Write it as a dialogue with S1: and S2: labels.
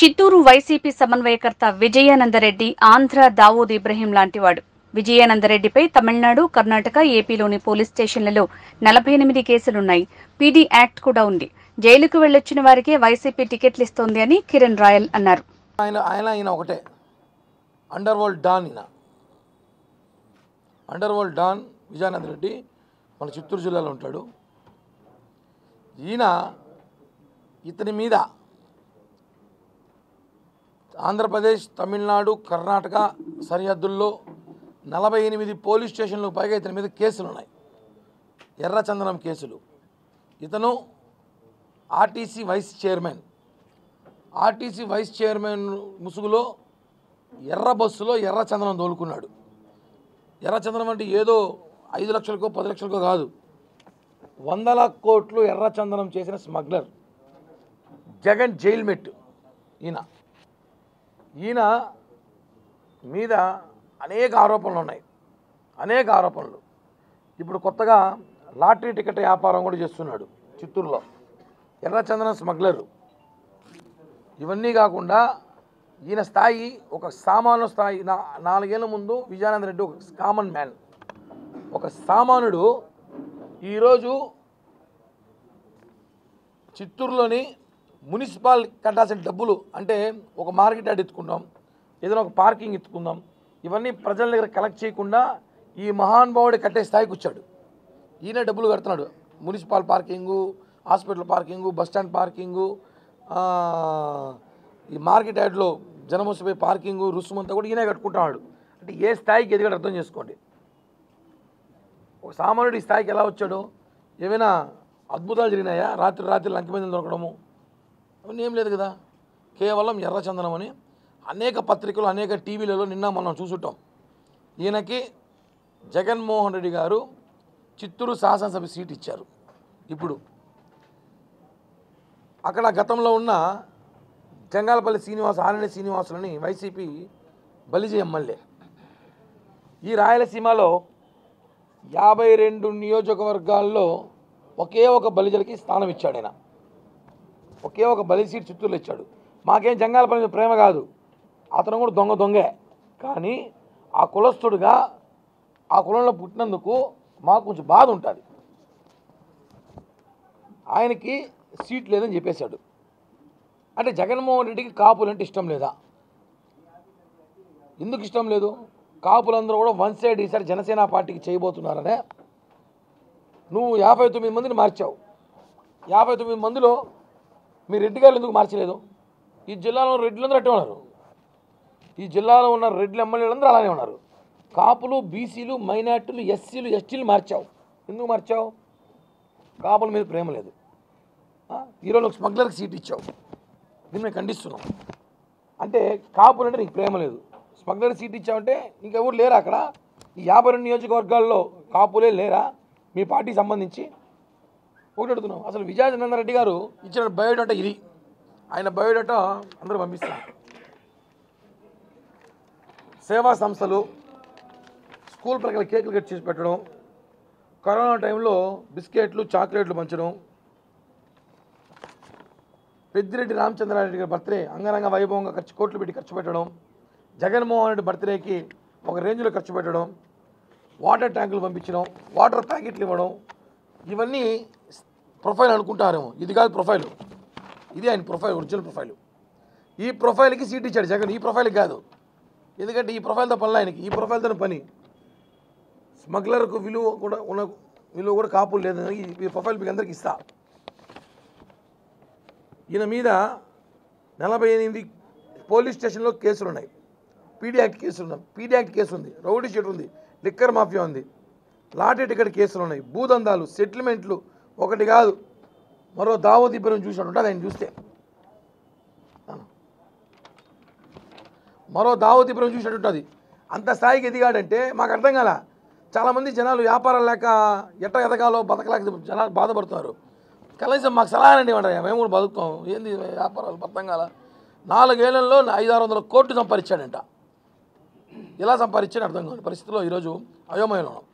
S1: Chittoor YCP సమన్వయకర్త విజయానందరెడ్డి ఆంధ్ర దావూద్ ఇబ్రహీం లాంటివాడు విజయానందరెడ్డిపై తమిళనాడు కర్ణాటక ఏపీలోని పోలీస్ స్టేషన్లలో నలభై ఎనిమిది కేసులున్నాయి పీడీ యాక్ట్ కూడా ఉంది జైలుకు వెళ్లొచ్చిన వారికే వైసీపీ టికెట్లు ఇస్తోంది అని కిరణ్ రాయల్ అన్నారు
S2: ఆయన ఆయన ఈయన ఒకటే అండర్ వరల్డ్ డాన్ ఈయన underworld don Vijayananda Reddy మన చిత్తూరు జిల్లాలో ఉంటాడు ఈయన ఇతని మీద ఆంధ్రప్రదేశ్ తమిళనాడు కర్ణాటక సరిహద్దుల్లో నలభై ఎనిమిది పోలీస్ స్టేషన్లకు పైగా ఇతని మీద కేసులు ఉన్నాయి ఎర్రచందనం కేసులు ఇతను RTC vice chairman RTC vice chairman ముసుగులో ఎర్ర బస్సులో ఎర్ర చందనం తోలుకున్నాడు ఎర్ర చందనం అంటే ఏదో ఐదు లక్షలకో పది లక్షలకో కాదు వందల కోట్లు ఎర్ర చందనం చేసిన స్మగ్లర్ జగన్ జైల్ మెట్ ఈయన ఈయన మీద అనేక ఆరోపణలు ఉన్నాయి అనేక ఆరోపణలు ఇప్పుడు కొత్తగా లాటరీ టికెట్ వ్యాపారం కూడా చేస్తున్నాడు చిత్తూరులో ఎర్రచందనం స్మగ్లరు ఇవన్నీ కాకుండా ఈయన స్థాయి ఒక సామాన్య స్థాయి నా నాలుగేళ్ల ముందు విజయానంద రెడ్డి ఒక కామన్ మ్యాన్ ఒక సామాన్యుడు ఈరోజు చిత్తూరులోని మున్సిపాల్ కట్టాల్సిన డబ్బులు అంటే ఒక మార్కెట్ యార్డ్ ఎత్తుకుంటాం ఏదైనా ఒక పార్కింగ్ ఎత్తుకుందాం ఇవన్నీ ప్రజల దగ్గర కలెక్ట్ చేయకుండా ఈ మహానుభావుడు కట్టే స్థాయికి వచ్చాడు ఈయన డబ్బులు కడుతున్నాడు municipal parking hospital parking bus stand parking ఆ, ఈ మార్కెట్ యార్డ్లో జనం వస్తే పార్కింగు రుసుమంతా కూడా ఈయనే కట్టుకుంటున్నాడు అంటే ఏ స్థాయికి ఎదిగాడు అర్థం చేసుకోండి ఒక సామాన్యుడు ఈ స్థాయికి ఎలా వచ్చాడు ఏమైనా అద్భుతాలు జరిగినాయా రాత్రి రాత్రి లంక మీద దొరకడము అవన్నీ ఏం లేదు కదా కేవలం ఎర్రచందనం అని అనేక పత్రికలు అనేక టీవీలలో నిన్న మనం చూసుంటాం ఈయనకి జగన్మోహన్ రెడ్డి గారు చిత్తూరు శాసనసభ సీట్ ఇచ్చారు ఇప్పుడు అక్కడ గతంలో ఉన్న జంగాలపల్లి శ్రీనివాస్ ఆరణి శ్రీనివాసులని వైసీపీ బలిజీ ఎమ్మెల్యే ఈ రాయలసీమలో యాభై రెండు నియోజకవర్గాల్లో ఒకే ఒక బలిజలకి స్థానం ఇచ్చాడు ఆయన ఒకే ఒక బలి సీట్ చిత్తూరులో ఇచ్చాడు మాకేం జంగాలపల్లి మీద ప్రేమ కాదు అతను కూడా దొంగ దొంగే కానీ ఆ కులస్తుడుగా ఆ కులంలో పుట్టినందుకు మాకు కొంచెం బాధ ఉంటుంది ఆయనకి సీట్ లేదని చెప్పేశాడు అంటే జగన్మోహన్ రెడ్డికి కాపులంటే ఇష్టం లేదా ఎందుకు ఇష్టం లేదు కాపులందరూ కూడా వన్ సైడ్ ఈసారి జనసేన పార్టీకి చేయబోతున్నారనే నువ్వు యాభై తొమ్మిది మందిని మార్చావు యాభై తొమ్మిది మందిలో మీ రెడ్డి గారు ఎందుకు మార్చలేదు ఈ జిల్లాలో రెడ్లందరూ అట్టే ఉన్నారు ఈ జిల్లాలో ఉన్న రెడ్ల ఎమ్మెల్యేలందరూ అలానే ఉన్నారు కాపులు బీసీలు మైనార్టీలు ఎస్సీలు ఎస్టీలు మార్చావు ఎందుకు మార్చావు కాపుల మీద ప్రేమ లేదు ఆ? ఈరోజు ఒక స్మగ్లర్కి సీట్ ఇచ్చావు దీన్ని మేము ఖండిస్తున్నాం అంటే కాపులు అంటే నీకు ప్రేమ లేదు స్మగ్లర్ సీట్ ఇచ్చావంటే ఇంకెవరు లేరా అక్కడ ఈ యాభై రెండు నియోజకవర్గాల్లో కాపులే లేరా మీ పార్టీకి సంబంధించి ఒకటి అడుగుతున్నాం అసలు విజయానంద రెడ్డి గారు ఇచ్చిన బయోడేటా ఇది ఆయన బయోడేటా అందరూ పంపిస్తారు సేవా సంస్థలు స్కూల్ ప్రకారం కేకులు కట్ చేసి పెట్టడం కరోనా టైంలో బిస్కెట్లు చాక్లెట్లు పంచడం పెద్దిరెడ్డి రామచంద్రారెడ్డి గారి బర్త్డే అంగరంగ వైభవంగా ఖర్చు కోట్లు పెట్టి ఖర్చు పెట్టడం జగన్మోహన్ రెడ్డి బర్త్డేకి ఒక రేంజ్లో ఖర్చు పెట్టడం వాటర్ ట్యాంకులు పంపించడం వాటర్ ప్యాకెట్లు ఇవ్వడం ఇవన్నీ ప్రొఫైల్ అనుకుంటారేమో ఇది కాదు ప్రొఫైల్ ఇది ఆయన ప్రొఫైల్ ఒరిజినల్ ప్రొఫైల్ ఈ ప్రొఫైల్కి సీట్ ఇచ్చాడు జగన్ ఈ ప్రొఫైల్కి కాదు ఎందుకంటే ఈ ప్రొఫైల్తో పనులు ఆయనకి ఈ ప్రొఫైల్తో పని స్మగ్లర్కు విలువ కూడా ఉన్న విలువ కూడా కాపులు లేదని ఈ- ఈ ప్రొఫైల్ మీకు అందరికి ఇస్తా ఈయన మీద నలభై ఎనిమిది పోలీస్ స్టేషన్లో కేసులు ఉన్నాయి పీడీ యాక్ట్ కేసులు ఉన్నాయి పీడీ యాక్ట్ కేసు ఉంది రౌడీ షీట్ ఉంది లిక్కర్ మాఫియా ఉంది లాటరీ టికెట్ కేసులు ఉన్నాయి భూదందాలు సెటిల్మెంట్లు ఒకటి కాదు మరో దావోద్ ఇబ్బంది చూసినట్టు ఉంటుంది ఆయన చూస్తే మరో దావోద్ ఇబ్బంది చూసినట్టు ఉంటుంది అంత స్థాయికి ఎదిగాడంటే మాకు అర్థం కాల చాలామంది జనాలు వ్యాపారం లేక ఎట్ట ఎదగాలో బతకలేక జనాలు బాధపడుతున్నారు కనీసం మాకు సలహా అండి ఇవ్వండి మేము కూడా బతుకుతాం ఏంది వ్యాపారాలు అర్థం కాల నాలుగేళ్లలో ఐదు ఆరు వందల కోట్లు సంపాదించాడంట ఎలా సంపాదించాడు అర్థం కాని పరిస్థితిలో ఈరోజు అయోమయంలో ఉన్నాం